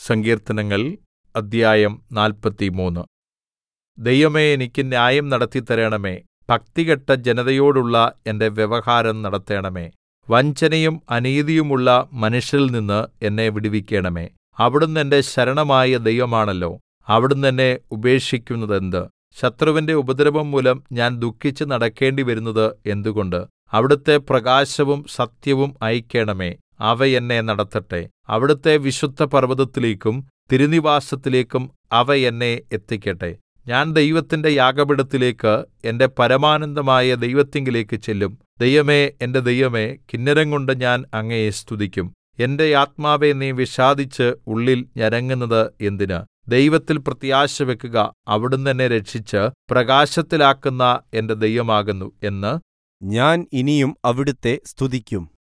സങ്കീർത്തനങ്ങൾ അദ്ധ്യായം നാല്പത്തിമൂന്ന് ദൈവമേ എനിക്ക് ന്യായം നടത്തിത്തരണമേ ഭക്തികെട്ട ജനതയോടുള്ള എന്റെ വ്യവഹാരം നടത്തണമേ വഞ്ചനയും അനീതിയുമുള്ള മനുഷ്യരിൽനിന്ന് എന്നെ വിടുവിക്കണമേ അവിടുന്ന് എന്റെ ശരണമായ ദൈവമാണല്ലോ അവിടുന്ന് എന്നെ ഉപേക്ഷിക്കുന്നതെന്ത് ശത്രുവിന്റെ ഉപദ്രവം മൂലം ഞാൻ ദുഃഖിച്ച് നടക്കേണ്ടിവരുന്നത് എന്തുകൊണ്ട് അവിടുത്തെ പ്രകാശവും സത്യവും അയക്കണമേ അവ എന്നെ നടത്തട്ടെ അവിടുത്തെ വിശുദ്ധപർവ്വതത്തിലേക്കും തിരുനിവാസത്തിലേക്കും അവ എന്നെ എത്തിക്കട്ടെ ഞാൻ ദൈവത്തിന്റെ യാഗപീഠത്തിലേക്ക് എന്റെ പരമാനന്ദമായ ദൈവത്തിങ്കലേക്ക് ചെല്ലും ദൈവമേ എന്റെ ദൈവമേ കിന്നരംകൊണ്ട് ഞാൻ അങ്ങയെ സ്തുതിക്കും എന്റെ ആത്മാവേ നീ വിഷാദിച്ച് ഉള്ളിൽ ഞരങ്ങുന്നത് എന്തിന് ദൈവത്തിൽ പ്രത്യാശ വെക്കുക അവിടുന്ന് എന്നെ രക്ഷിച്ച് പ്രകാശത്തിലാക്കുന്ന എന്റെ ദൈവമാകുന്നു എന്ന് ഞാൻ ഇനിയും അവിടുത്തെ സ്തുതിക്കും